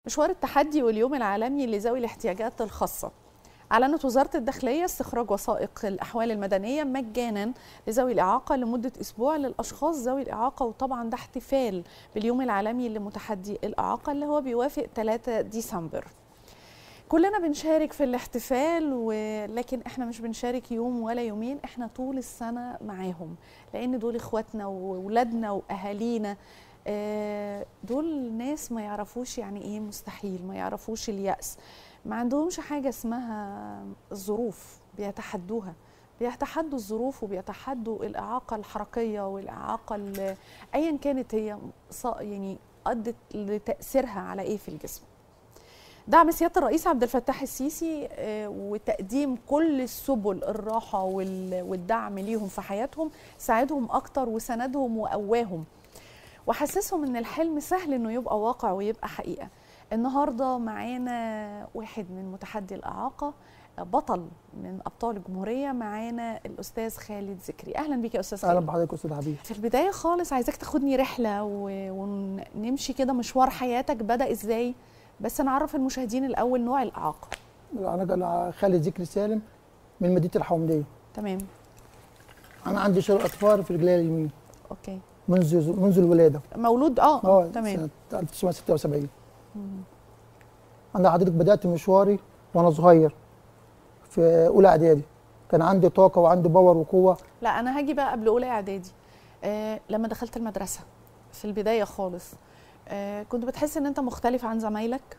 مشوار التحدي واليوم العالمي لذوي الاحتياجات الخاصة أعلنت وزارة الداخلية استخراج وثائق الأحوال المدنية مجانا لذوي الإعاقة لمدة أسبوع للأشخاص ذوي الإعاقة وطبعا ده احتفال باليوم العالمي لمتحدي الإعاقة اللي هو بيوافق 3 ديسمبر كلنا بنشارك في الاحتفال ولكن احنا مش بنشارك يوم ولا يومين احنا طول السنة معاهم لأن دول إخواتنا وولادنا وأهالينا آه، دول ناس ما يعرفوش يعني ايه مستحيل ما يعرفوش اليأس ما عندهمش حاجة اسمها الظروف بيتحدوها بيتحدوا الظروف وبيتحدوا الإعاقة الحركية والإعاقة ال- أيا كانت هي ص- يعني أدت لتأثيرها على إيه في الجسم دعم سيادة الرئيس عبد الفتاح السيسي آه، وتقديم كل السبل الراحة وال- والدعم ليهم في حياتهم ساعدهم أكتر وسندهم وقواهم وحسسهم ان الحلم سهل انه يبقى واقع ويبقى حقيقه النهارده معانا واحد من متحدي الاعاقه بطل من ابطال الجمهوريه معانا الاستاذ خالد ذكري اهلا بيك يا استاذ اهلا خالد بحضرتك استاذ حبيب في البدايه خالص عايزاك تاخدني رحله و... ونمشي كده مشوار حياتك بدا ازاي بس نعرف المشاهدين الاول نوع الاعاقه انا أنا خالد ذكري سالم من مدينه الحومديه تمام انا عندي شلل اطفال في رجلي اليمين اوكي منذ منذ الولاده مولود اه, اه تمام سنه 1976 انا حضرتك بدات مشواري وانا صغير في اولى اعدادي كان عندي طاقه وعندي باور وقوه لا انا هاجي بقى قبل اولى اعدادي آه لما دخلت المدرسه في البدايه خالص آه كنت بتحس ان انت مختلف عن زمايلك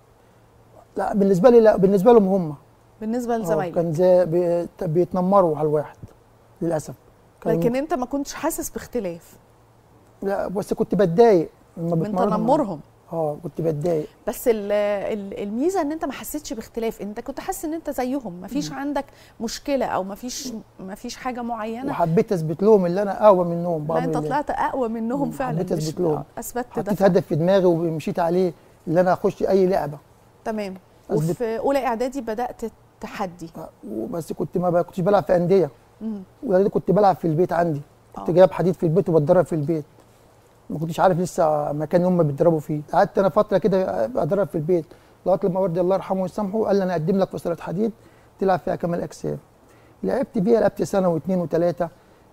لا بالنسبه لي لا بالنسبه لهم هم بالنسبه آه، لزمايلك كان زي بي- بيتنمروا على الواحد للاسف كان لكن انت ما كنتش حاسس باختلاف لا بس كنت بتضايق لما من بيتمرنوا معايا. تنمرهم اه كنت بتضايق بس ال ال الميزه ان انت ما حسيتش باختلاف انت كنت حاسس ان انت زيهم ما فيش عندك مشكله او ما فيش ما فيش حاجه معينه وحبيت اثبت لهم ان انا اقوى منهم لا بعض انت اللي- طلعت اقوى منهم مم، فعلا حبيت مش- أثبت لهم. آه، اثبتت ده حطيت فعلا. هدف في دماغي ومشيت عليه ان انا اخش اي لعبه تمام أثبت. وفي اولى اعدادي بدات تحدي بس كنت ما ب- كنتش بلعب في انديه مم. ولادي كنت بلعب في البيت عندي كنت آه. جايب حديد في البيت وبتدرب في البيت ما كنتش عارف لسه مكان هم بيتدربوا فيه قعدت انا فتره كده اتدرب في البيت لغايه لما والدي الله يرحمه ويسامحه قال لي انا اقدم لك في صاله حديد تلعب فيها كمال اجسام لعبت فيها لعبت سنه واثنين وثلاثه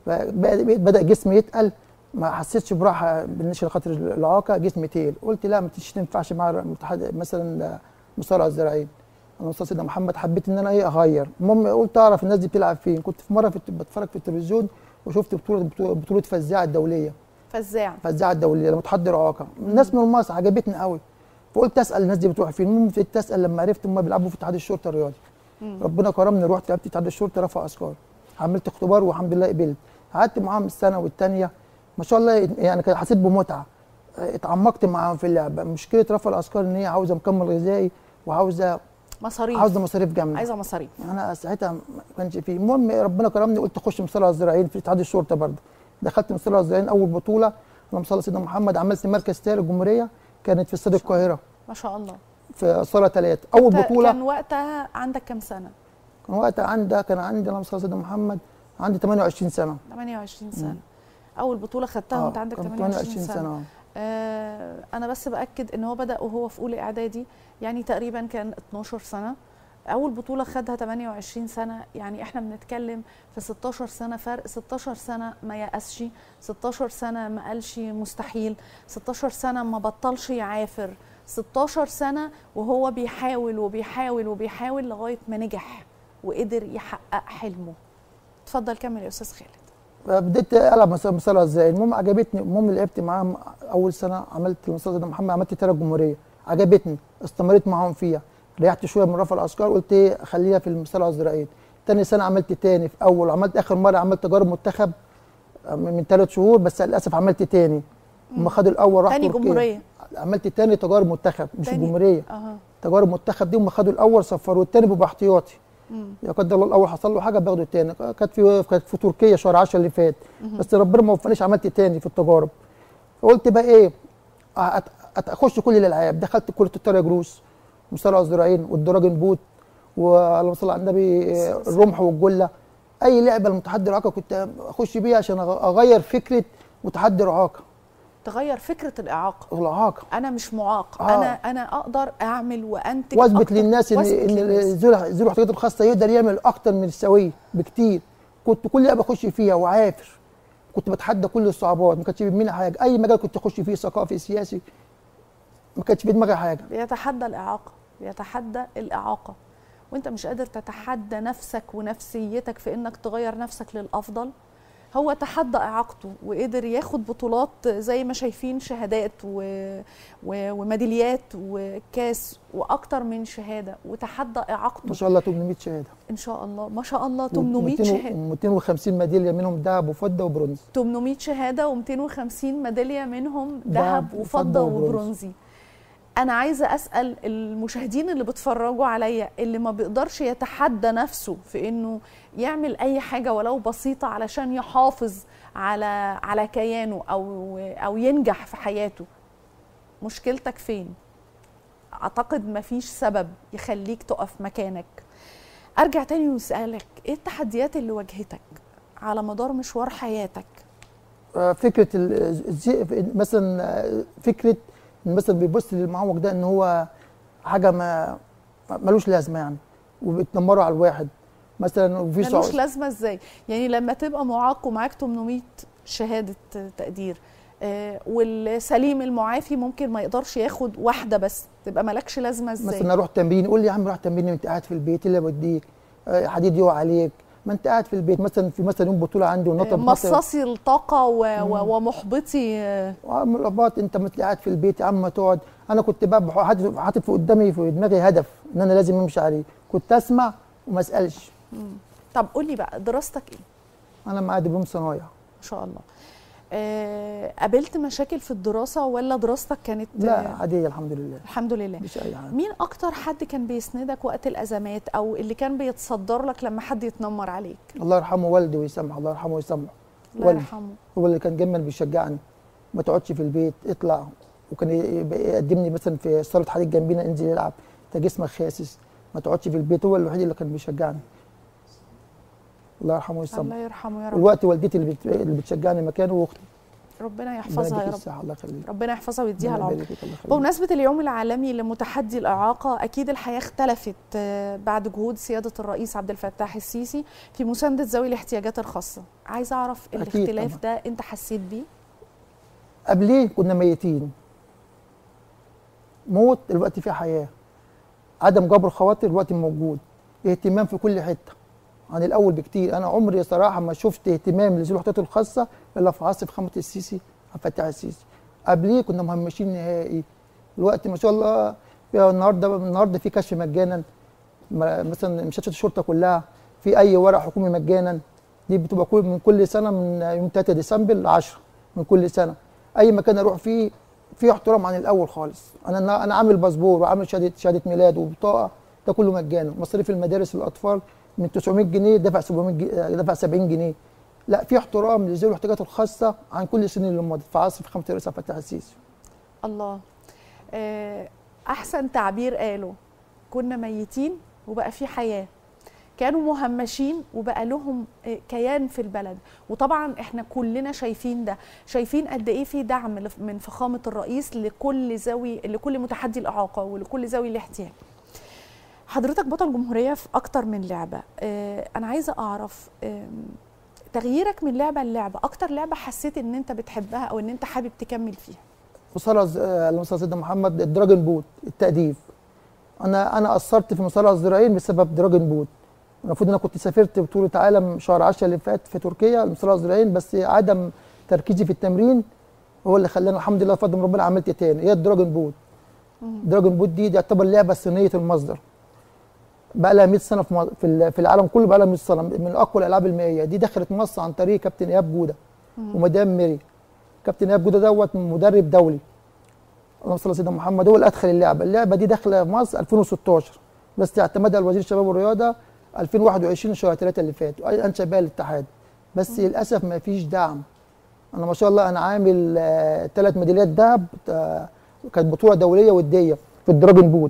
بدا جسمي يتقل ما حسيتش براحه بالنسبه لخاطر الاعاقه جسمي تقيل قلت لا ما تش- تنفعش مع متحد مثلا مصارع الزراعيين انا استاذ سيدنا محمد حبيت ان انا ايه اغير المهم قلت اعرف الناس دي بتلعب فين كنت في مره في بتفرج في التلفزيون وشفت بطوله بطوله, بطولة فزاعه الدوليه فزاع فزاعه الدوليه لما تحضر اعاقه الناس من مصر عجبتني قوي فقلت اسال الناس دي بتروح فين المهم ابتديت اسال لما عرفت هم بيلعبوا في اتحاد الشرطه الرياضي مم. ربنا كرمني رحت لعبت اتحاد الشرطه رفع اثقال عملت اختبار والحمد لله قبلت قعدت معاهم السنه والثانيه ما شاء الله يعني كده حسيت بمتعه اتعمقت معاهم في اللعبه مشكله رفع الاثقال ان هي عاوزه مكمل غذائي وعاوزه مصاريف عاوزه مصاريف جامده عايزه مصاريف انا ساعتها ما كانش فيه المهم ربنا كرمني قلت اخش مصارعه الزراعيين في اتحاد الشرطه برضه دخلت مصارعه الزراعيين اول بطوله اللهم صل على سيدنا محمد عملت مركز ثالث الجمهوريه كانت في استاد القاهره ما شاء الله في صاله ثلاثه اول أنت بطوله كان وقتها عندك كام سنه كان وقتها عندي كان عندي اللهم صل على سيدنا محمد عندي 28 سنه 28 سنه اول بطوله خدتها وانت عندك كان 28 سنه, سنه آه. آه انا بس باكد ان هو بدا وهو في اولى اعدادي يعني تقريبا كان 12 سنه اول بطوله خدها 28 سنه يعني احنا بنتكلم في 16 سنه فرق 16 سنه ما يأسش 16 سنه ما قالش مستحيل 16 سنه ما بطلش يعافر 16 سنه وهو بيحاول وبيحاول وبيحاول لغايه ما نجح وقدر يحقق حلمه اتفضل كمل يا استاذ خالد بديت العب مصارعه مصارعة ازاي المهم عجبتني المهم لعبت معاهم اول سنه عملت المصارعه سيدنا محمد عملت ثلاث جمهوريه عجبتني استمريت معاهم فيها ريحت شويه من رفع الاثقال قلت ايه خليها في المصارعه الزراعيه تاني سنه عملت تاني في اول عملت اخر مره عملت تجارب منتخب من ثلاث شهور بس للاسف عملت تاني هم خدوا الاول راح تاني تركيا. جمهوريه عملت تاني تجارب منتخب مش تاني. جمهوريه اها تجارب منتخب دي هم خدوا الاول صفروا التاني بيبقى احتياطي مم. يا قدر الله الاول حصل له حاجه بياخدوا التاني كانت في كانت في تركيا شهر 10 اللي فات بس ربنا ما وفقنيش عملت تاني في التجارب فقلت بقى ايه أت- أت- اخش كل الالعاب دخلت كره الطايره جروس مصارعه الزراعين والدراجون بوت واللهم صل على النبي آه، الرمح والجله اي لعبه المتحدي الاعاقه كنت اخش بيها عشان أغ- اغير فكره متحدي الاعاقه تغير فكره الاعاقه الاعاقه انا مش معاق آه. انا انا اقدر اعمل وانتج واثبت أكتر. للناس ان واثبت ان للناس. ذو ذو الاحتياجات الخاصه يقدر يعمل اكتر من السويه بكتير كنت كل اللي بخش فيها وعافر كنت بتحدى كل الصعوبات ما كانش في دماغي حاجه اي مجال كنت اخش فيه ثقافي سياسي ما كانش في دماغي حاجه بيتحدى الإعاقة بيتحدى الإعاقة وانت مش قادر تتحدى نفسك ونفسيتك في انك تغير نفسك للأفضل هو تحدى إعاقته وقدر ياخد بطولات زي ما شايفين شهادات و... و... وميداليات وكاس وأكتر من شهادة وتحدى ما إعاقته شاء الله 800 شهاده إن شاء الله ما شاء الله 800 شهادة 250 ميداليه منهم ذهب وفضه وبرونز 800 شهاده و250 ميداليه منهم دهب ذهب وفضة وفضه وبرونز. وبرونزي انا عايزه اسال المشاهدين اللي بيتفرجوا عليا اللي ما بيقدرش يتحدى نفسه في انه يعمل اي حاجه ولو بسيطه علشان يحافظ على على كيانه او او ينجح في حياته مشكلتك فين اعتقد مفيش سبب يخليك تقف مكانك ارجع تاني واسالك ايه التحديات اللي واجهتك على مدار مشوار حياتك آه، فكره ال- الزي- مثلا آه، فكره إن مثلا بيبص للمعوق ده ان هو حاجه ما ملوش لازمه يعني وبتنمروا على الواحد مثلا وفي ملوش صعود لازمه ازاي يعني لما تبقى معاق ومعاك 800 شهاده تقدير آه، والسليم المعافي ممكن ما يقدرش ياخد واحده بس تبقى مالكش لازمه ازاي مثلا اروح تمرين يقول لي يا عم روح تمرين انت قاعد في البيت إيه اللي بوديك آه، حديد يقع عليك ما انت قاعد في البيت مثلا في مثلا يوم بطوله عندي آه، ونطب مصاصي الطاقه و... و... ومحبطي آه، مربات انت مثل قاعد في البيت يا عم ما تقعد انا كنت بقى حاطط حاطط في قدامي في دماغي هدف ان انا لازم امشي عليه كنت اسمع وما اسالش طب قولي بقى دراستك ايه انا معايا دبلوم صنايع ما شاء الله آه، قابلت مشاكل في الدراسه ولا دراستك كانت لا آه، عاديه الحمد لله الحمد لله مش اي حاجه مين اكتر حد كان بيسندك وقت الازمات او اللي كان بيتصدر لك لما حد يتنمر عليك الله يرحمه والدي ويسامحه الله يرحمه ويسامحه الله والدي. يرحمه هو اللي كان دايما بيشجعني ما تقعدش في البيت اطلع وكان يبقى يقدمني مثلا في صاله حديد جنبينا انزل العب انت جسمك خاسس ما تقعدش في البيت هو الوحيد اللي كان بيشجعني الله يرحمه ويسامحه الله يرحمه يا رب الوقت والدتي اللي, بت... اللي بتشجعني مكانه واختي ربنا ربنا يحفظها يا يديك رب الصحه الله يخليك ربنا يحفظها ويديها ربنا العمر يبارك فيك، الله يخليك. بمناسبة اليوم العالمي لمتحدي الإعاقة أكيد الحياة اختلفت آه، بعد جهود سيادة الرئيس عبد الفتاح السيسي في مساندة ذوي الاحتياجات الخاصة عايزة أعرف أكيد الاختلاف طبعاً. ده أنت حسيت بيه قبليه كنا ميتين موت دلوقتي في حياه عدم جبر خواطر دلوقتي موجود اهتمام في كل حته عن الاول بكتير انا عمري صراحه ما شفت اهتمام لذوي الاحتياجات الخاصه الا في عصر فخامه السيسي عبد الفتاح السيسي قبليه كنا مهمشين نهائي دلوقتي ما شاء الله في النهارده النهارده في كشف مجانا ما- مثلا مشاشات الشرطه كلها في اي ورق حكومي مجانا دي بتبقى كل من كل سنه من يوم 3 ديسمبر ل 10 من كل سنه اي مكان اروح فيه في احترام عن الاول خالص انا انا عامل باسبور وعامل شهاده شهاده ميلاد وبطاقه ده كله مجانا مصاريف المدارس للاطفال من 900 جنيه دفع 700 جنيه دفع 70 جنيه لا في احترام لذوي الاحتياجات الخاصه عن كل السنين اللي مضت في عصر فخامه الرئيس عبد الفتاح السيسي الله آه، أحسن تعبير قاله كنا ميتين وبقى في حياة كانوا مهمشين وبقى لهم آه، كيان في البلد وطبعا احنا كلنا شايفين ده شايفين قد ايه في دعم لف- من فخامه الرئيس لكل ذوي لكل متحدي الاعاقه ولكل ذوي الاحتياج حضرتك بطل جمهوريه في اكتر من لعبه آه، انا عايزه اعرف آم، تغييرك من لعبه للعبه اكتر لعبه حسيت ان انت بتحبها او ان انت حابب تكمل فيها مصارعه ز- آه، المصارع سيدنا محمد الدراجون بوت التأديب انا انا قصرت في مصارعه الذراعين بسبب دراجون بوت المفروض ان انا كنت سافرت بطوله عالم شهر 10 اللي فات في تركيا المصارعه الذراعين بس عدم تركيزي في التمرين هو اللي خلاني الحمد لله بفضل من ربنا عملت تاني هي الدراجون بوت دراجون بوت دي, دي تعتبر لعبه صينيه المصدر بقى لها 100 سنه في مصر في ال- في العالم كله بقى لها 100 سنه من اقوى الالعاب المائيه دي دخلت مصر عن طريق كابتن ايهاب جوده ومدام ميري كابتن ايهاب جوده دوت مدرب دولي اللهم صل على سيدنا محمد هو اللي ادخل اللعبه اللعبه دي داخله مصر 2016 بس اعتمدها الوزير الشباب والرياضه 2021 شهر 3 اللي فات انشا بها الاتحاد بس للاسف ما فيش دعم انا ما شاء الله انا عامل ثلاث ميداليات ذهب آه، كانت بطوله دوليه وديه في الدراجون بوت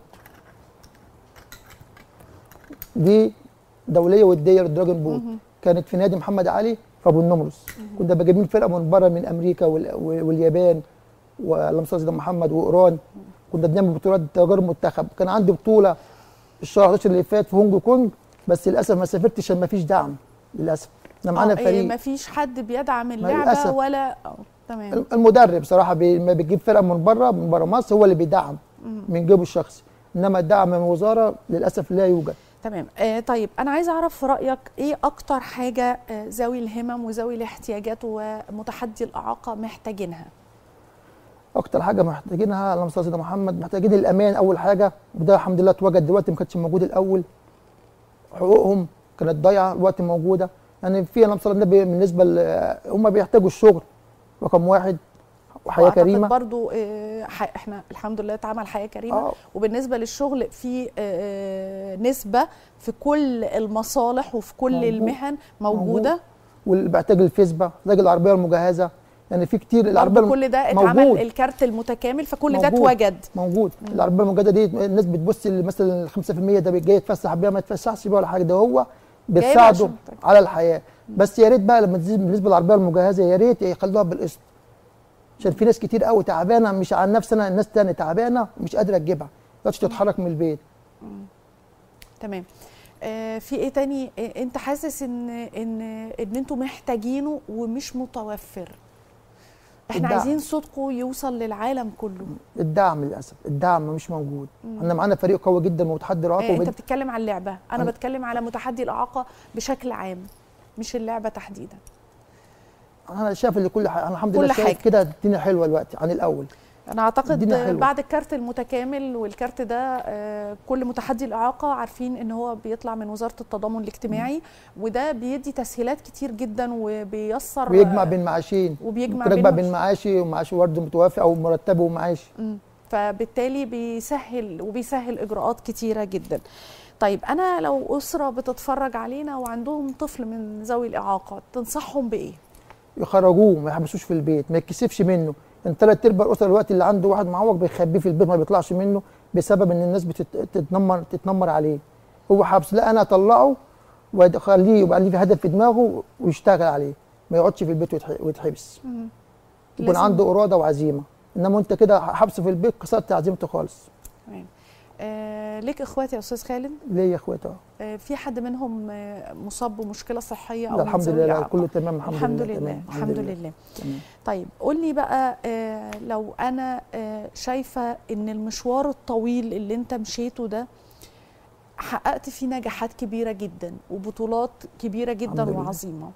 دي دوليه وديه للدراجون بوت كانت في نادي محمد علي في ابو النمرس كنا بجيب فرقه من بره من امريكا وال- واليابان واللهم صل على سيدنا محمد وايران كنا بنعمل بطولات تجارب منتخب كان عندي بطوله الشهر 11 اللي فات في هونج كونج بس للاسف ما سافرتش عشان ما فيش دعم للاسف احنا معانا فريق ما فيش حد بيدعم اللعبه للأسف. ولا آه، تمام المدرب صراحه بي- ما بيجيب فرقه من بره من بره مصر هو اللي بيدعم من جيبه الشخصي انما الدعم من الوزاره للاسف لا يوجد تمام آه طيب انا عايزه اعرف في رايك ايه اكتر حاجه آه ذوي الهمم وذوي الاحتياجات ومتحدي الاعاقه محتاجينها اكتر حاجه محتاجينها اللهم صل على سيدنا محمد محتاجين الامان اول حاجه وده الحمد لله اتوجد دلوقتي ما كانش موجود الاول حقوقهم كانت ضايعه الوقت موجوده يعني في اللهم صل على النبي بالنسبه ل- هم بيحتاجوا الشغل رقم واحد وحياه وأعتقد كريمه برضو آه ح- احنا الحمد لله اتعمل حياه كريمه آه. وبالنسبه للشغل في آه نسبه في كل المصالح وفي كل موجود. المهن موجوده واللي بيحتاج الفيسبا محتاج العربيه المجهزه يعني في كتير العربيه برضو كل ده اتعمل موجود. الكارت المتكامل فكل ده موجود. اتوجد موجود العربيه المجهزه دي الناس بتبص ل- مثلا ال 5% ده جاي يتفسح بيها ما يتفسحش بيها ولا حاجه ده هو بتساعده عشان تك- على الحياه بس يا ريت بقى لما تزيد بالنسبه للعربيه المجهزه يا ريت يخلوها بالقسط عشان في ناس كتير قوي تعبانه مش عن نفسنا الناس تانية تعبانه ومش قادره تجيبها ما تقدرش تتحرك من البيت تمام آه في ايه تاني آه انت حاسس ان ان ان انتوا محتاجينه ومش متوفر احنا الدعم. عايزين صوتكم يوصل للعالم كله الدعم للاسف الدعم مش موجود احنا معانا فريق قوي جدا ومتحدي آه رعاقه انت وبد- بتتكلم عن اللعبه انا أنا- بتكلم على متحدي الاعاقه بشكل عام مش اللعبه تحديدا انا شايف ان كل حاجه انا الحمد كل لله شايف حاجة. كده الدنيا حلوه دلوقتي عن الاول انا اعتقد الدنيا حلوة. بعد الكارت المتكامل والكارت ده آه، كل متحدي الاعاقه عارفين ان هو بيطلع من وزاره التضامن الاجتماعي وده بيدي تسهيلات كتير جدا وبيسر ويجمع بين معاشين وبيجمع ممكن اجمع بين بين معاشي ومعاش ورد متوافق او مرتبه ومعاشي مم. فبالتالي بيسهل وبيسهل اجراءات كتيره جدا طيب انا لو اسره بتتفرج علينا وعندهم طفل من ذوي الاعاقه تنصحهم بايه يخرجوه ما يحبسوش في البيت ما يتكسفش منه ان ثلاث ارباع الاسر الوقت اللي عنده واحد معوق بيخبيه في البيت ما بيطلعش منه بسبب ان الناس بتتنمر تتنمر عليه هو حبس لا انا اطلعه واخليه يبقى ليه هدف في دماغه ويشتغل عليه ما يقعدش في البيت ويتح- ويتحبس يكون لازم- عنده اراده وعزيمه انما انت كده حبسه في البيت كسرت عزيمته خالص تمام آه ليك اخواتي يا استاذ خالد ليه يا اخواتي آه في حد منهم آه مصاب بمشكله صحيه او لا من الحمد ذوي لله الإعاقة؟ كله تمام الحمد, الحمد لله لله تمام الحمد لله تمام. طيب قول لي بقى آه لو انا آه شايفه ان المشوار الطويل اللي انت مشيته ده حققت فيه نجاحات كبيره جدا وبطولات كبيره جدا الحمد لله. وعظيمه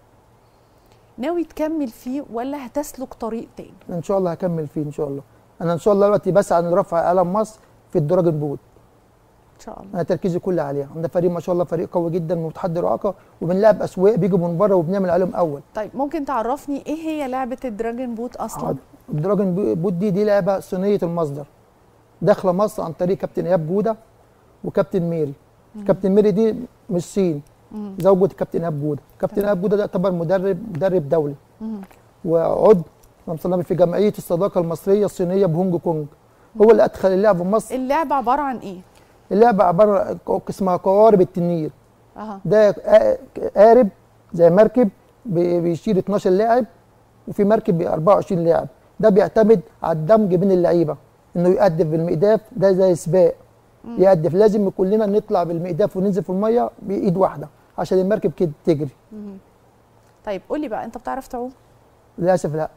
ناوي تكمل فيه ولا هتسلك طريق تاني ان شاء الله هكمل فيه ان شاء الله انا ان شاء الله دلوقتي بسعى لرفع علم مصر في الدراجون بوت ان شاء الله انا تركيزي كله عليها عندنا فريق ما شاء الله فريق قوي جدا متحدي رعاقه وبنلعب اسواق بيجوا من بره وبنعمل عليهم اول طيب ممكن تعرفني ايه هي لعبه الدراجون بوت اصلا حاضر. الدراجون بوت دي دي لعبه صينيه المصدر داخله مصر عن طريق كابتن اياب جوده وكابتن ميري كابتن ميري دي مش صين مم. زوجة كابتن اياب جوده كابتن تمام. اياب جوده ده يعتبر مدرب مدرب دولي مم. وعضو اللهم صل على النبي في جمعيه الصداقه المصريه الصينيه بهونج كونج هو اللي ادخل اللعبه مصر اللعبه عباره عن ايه اللعبه عباره عن اسمها قوارب التنين اها ده قا- قارب زي مركب بي- بيشيل 12 لاعب وفي مركب ب 24 لاعب ده بيعتمد على الدمج بين اللعيبه انه يقدف بالمقداف ده زي سباق يقدف لازم كلنا نطلع بالمقداف وننزل في الميه بايد واحده عشان المركب كده تجري مم. طيب قول لي بقى انت بتعرف تعوم للاسف لا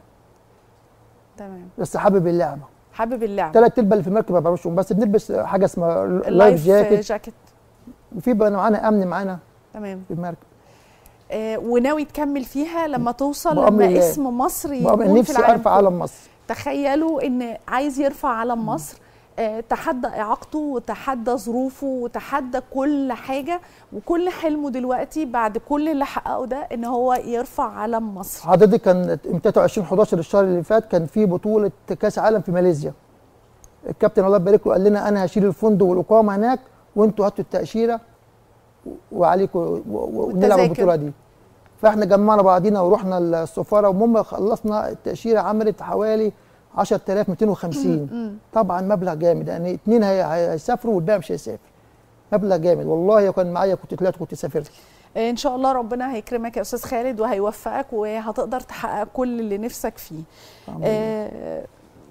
تمام بس حابب اللعبه حابب اللعبه ثلاث ارباع اللي في المركب ما بعرفش بس بنلبس حاجه اسمها لايف اللايف جاكيت جاكيت وفي بقى معانا امن معانا تمام في المركب آه وناوي تكمل فيها لما توصل بأمر لما الله. اسم مصر بقى يكون في نفسي العالم ارفع كله. علم مصر تخيلوا ان عايز يرفع علم مصر آه، تحدى اعاقته وتحدى ظروفه وتحدى كل حاجه وكل حلمه دلوقتي بعد كل اللي حققه ده ان هو يرفع علم مصر حضرتك كان 23 11 الشهر اللي فات كان في بطوله كاس عالم في ماليزيا الكابتن الله يبارك له قال لنا انا هشيل الفندق والاقامه هناك وانتوا هاتوا التاشيره وعليكم و- و- ونلعب والتذاكر. البطوله دي فاحنا جمعنا بعضينا ورحنا السفاره ومهم خلصنا التاشيره عملت حوالي 10250 طبعا مبلغ جامد يعني اتنين هي- هيسافروا والباقي مش هيسافر مبلغ جامد والله لو كان معايا كنت طلعت كنت سافرت آه، ان شاء الله ربنا هيكرمك يا استاذ خالد وهيوفقك وهتقدر تحقق كل اللي نفسك فيه الحمد لله. آه،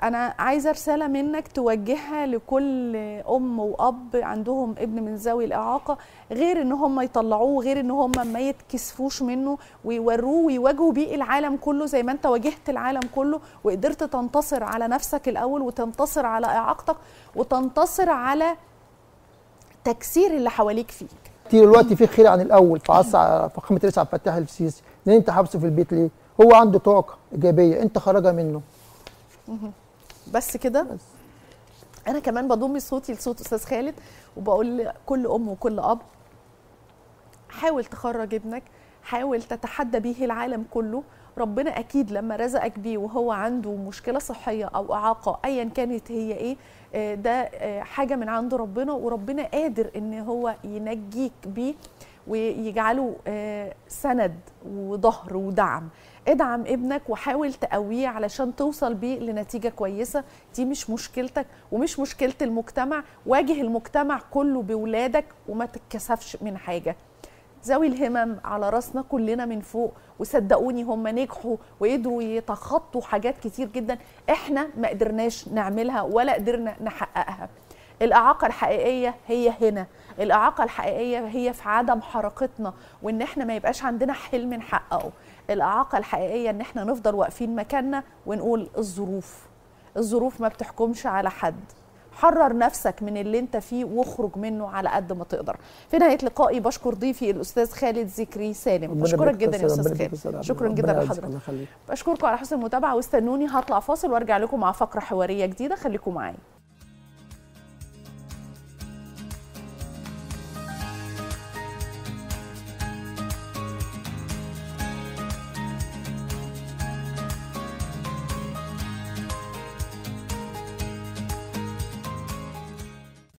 انا عايزه رساله منك توجهها لكل ام واب عندهم ابن من ذوي الاعاقه غير ان هم يطلعوه غير ان هم ما يتكسفوش منه ويوروه ويواجهوا بيه العالم كله زي ما انت واجهت العالم كله وقدرت تنتصر على نفسك الاول وتنتصر على اعاقتك وتنتصر على تكسير اللي حواليك فيك كتير دلوقتي في خير عن الاول في عصر فخامه الرئيس عبد الفتاح السيسي لان انت حابسه في البيت ليه؟ هو عنده طاقه ايجابيه انت خرجها منه بس كده بس انا كمان بضم صوتي لصوت استاذ خالد وبقول لكل ام وكل اب حاول تخرج ابنك حاول تتحدى به العالم كله ربنا اكيد لما رزقك بيه وهو عنده مشكله صحيه او اعاقه ايا كانت هي ايه آه، ده آه، حاجه من عند ربنا وربنا قادر ان هو ينجيك بيه ويجعله آه، سند وظهر ودعم ادعم ابنك وحاول تقويه علشان توصل بيه لنتيجه كويسه دي مش مشكلتك ومش مشكله المجتمع واجه المجتمع كله بولادك وما تتكسفش من حاجه ذوي الهمم على راسنا كلنا من فوق وصدقوني هم نجحوا وقدروا يتخطوا حاجات كتير جدا احنا ما قدرناش نعملها ولا قدرنا نحققها الإعاقة الحقيقية هي هنا الإعاقة الحقيقية هي في عدم حركتنا وإن إحنا ما يبقاش عندنا حلم نحققه الإعاقة الحقيقية إن إحنا نفضل واقفين مكاننا ونقول الظروف الظروف ما بتحكمش على حد حرر نفسك من اللي انت فيه واخرج منه على قد ما تقدر في نهايه لقائي بشكر ضيفي الاستاذ خالد ذكري سالم ربنا بشكرك يبارك جدا فيك يا ربنا استاذ يبارك خالد فيك. شكرا ربنا جدا يعزك، لحضرتك الله يخليك بشكركم على حسن المتابعه واستنوني هطلع فاصل وارجع لكم مع فقره حواريه جديده خليكم معايا